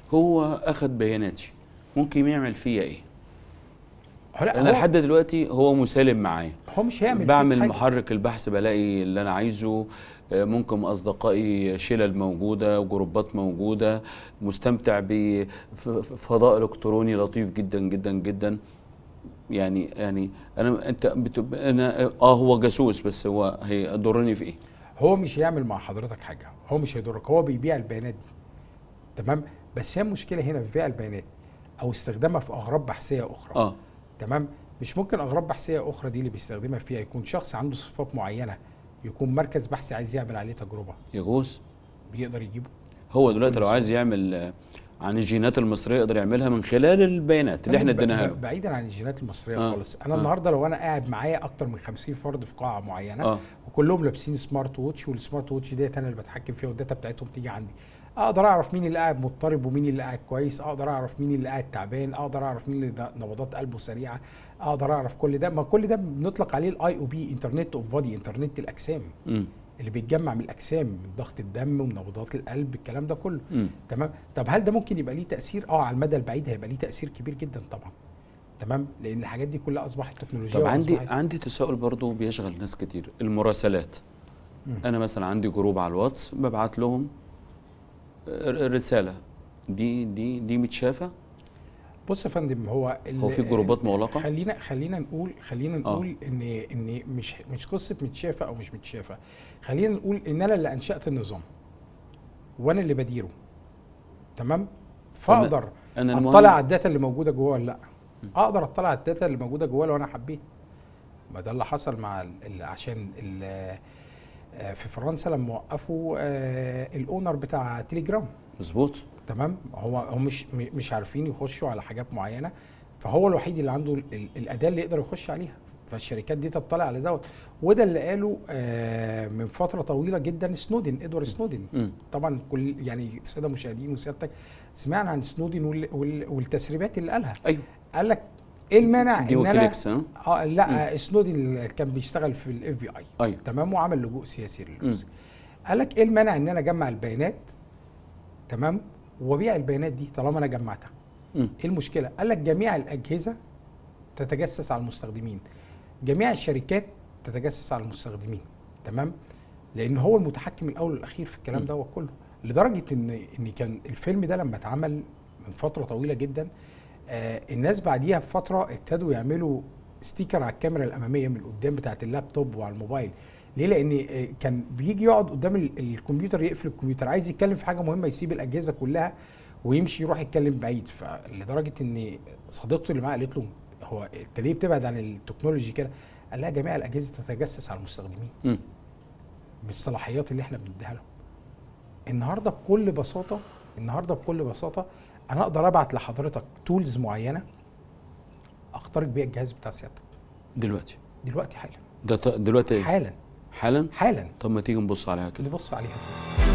هو اخد بياناتي ممكن يعمل فيا ايه هو لا انا هو, لحد دلوقتي هو مسالم معايا هو مش هيعمل فيك بعمل حاجة. محرك البحث بلاقي اللي انا عايزه آه، ممكن اصدقائي شلل موجوده وجروبات موجوده مستمتع بفضاء الكتروني لطيف جدا جدا جدا يعني يعني انا انت بت... انا اه هو جاسوس بس هو هيضرني في ايه؟ هو مش هيعمل مع حضرتك حاجه هو مش هيضرك هو بيبيع البيانات دي تمام بس هي المشكله هنا في بيع البيانات او استخدامها في اغراض بحثيه اخرى اه تمام مش ممكن اغراض بحثيه اخرى دي اللي بيستخدمها فيها يكون شخص عنده صفات معينه يكون مركز بحثي عايز يعمل عليه تجربه يجوز بيقدر يجيبه هو دلوقتي لو بكل عايز يعمل آه، عن الجينات المصريه يقدر يعملها من خلال البيانات اللي احنا ب- اديناها ب- له بعيدا عن الجينات المصريه آه. خالص انا آه. النهارده لو انا قاعد معايا اكتر من 50 فرد في قاعه معينه اه وكلهم لابسين سمارت ووتش والسمارت ووتش ديت انا اللي بتحكم فيها والداتا بتاعتهم تيجي عندي اقدر اعرف مين اللي قاعد مضطرب ومين اللي قاعد كويس اقدر اعرف مين اللي قاعد تعبان اقدر اعرف مين اللي ده- نبضات قلبه سريعه اقدر اعرف كل ده ما كل ده بنطلق عليه الاي او بي انترنت اوف بودي انترنت الاجسام امم اللي بيتجمع من الاجسام من ضغط الدم ونبضات القلب الكلام ده كله امم تمام طب هل ده ممكن يبقى ليه تاثير اه على المدى البعيد هيبقى ليه تاثير كبير جدا طبعا تمام لان الحاجات دي كلها اصبحت تكنولوجيا طب عندي وأصبحت- عندي تساؤل برضو بيشغل ناس كتير المراسلات مم. انا مثلا عندي جروب على الواتس ببعت لهم ر- رساله دي دي دي متشافه بص يا فندم هو ال- هو في جروبات مغلقه خلينا خلينا نقول خلينا آه. نقول ان ان مش مش قصه متشافه او مش متشافه خلينا نقول ان انا اللي انشات النظام وانا اللي بديره تمم فاقدر انا المهم اطلع على الداتا اللي موجوده جوه ولا لا اقدر اطلع على الداتا اللي موجوده جوه لو انا حبيت ما ده اللي حصل مع ال ال عشان ال آه، في فرنسا لما وقفوا آه، الاونر بتاع تليجرام مظبوط تمام هو هم مش م- مش عارفين يخشوا على حاجات معينه فهو الوحيد اللي عنده ال- ال- الاداه اللي يقدر يخش عليها فالشركات دي تطلع على دوت وده اللي قاله آه، من فتره طويله جدا سنودن ادوارد سنودن امم طبعا كل يعني الساده المشاهدين وسيادتك سمعنا عن سنودن وال- وال- والتسريبات اللي قالها ايوه قال لك ايه المانع دي ان انا وكيليكس ها اه لا سنودن اللي كان بيشتغل في الاف في اي ايوه تمام وعمل لجوء سياسي للروس قال لك ايه المانع ان انا اجمع البيانات تمام وابيع البيانات دي طالما انا جمعتها امم ايه المشكله قال لك جميع الاجهزه تتجسس على المستخدمين جميع الشركات تتجسس على المستخدمين تمام لان هو المتحكم الاول والاخير في الكلام م. ده كله لدرجه ان ان كان الفيلم ده لما اتعمل من فتره طويله جدا آه الناس بعديها بفتره ابتدوا يعملوا ستيكر على الكاميرا الاماميه من قدام بتاعه اللابتوب وعلى الموبايل ليه لان آه، كان بيجي يقعد قدام ال- الكمبيوتر يقفل الكمبيوتر عايز يتكلم في حاجه مهمه يسيب الاجهزه كلها ويمشي يروح يتكلم بعيد فلدرجه ان صديقته اللي معاه قالت له هو انت ليه بتبعد عن التكنولوجي كده؟ قال لها جميع الاجهزه تتجسس على المستخدمين امم بالصلاحيات اللي احنا بنديها لهم. النهارده بكل بساطه النهارده بكل بساطه انا اقدر ابعت لحضرتك تولز معينه اخترق بيها الجهاز بتاع سيادتك دلوقتي دلوقتي حالا ده ت- دلوقتي حالا حالا حالا طب ما تيجي نبص عليها كده نبص عليها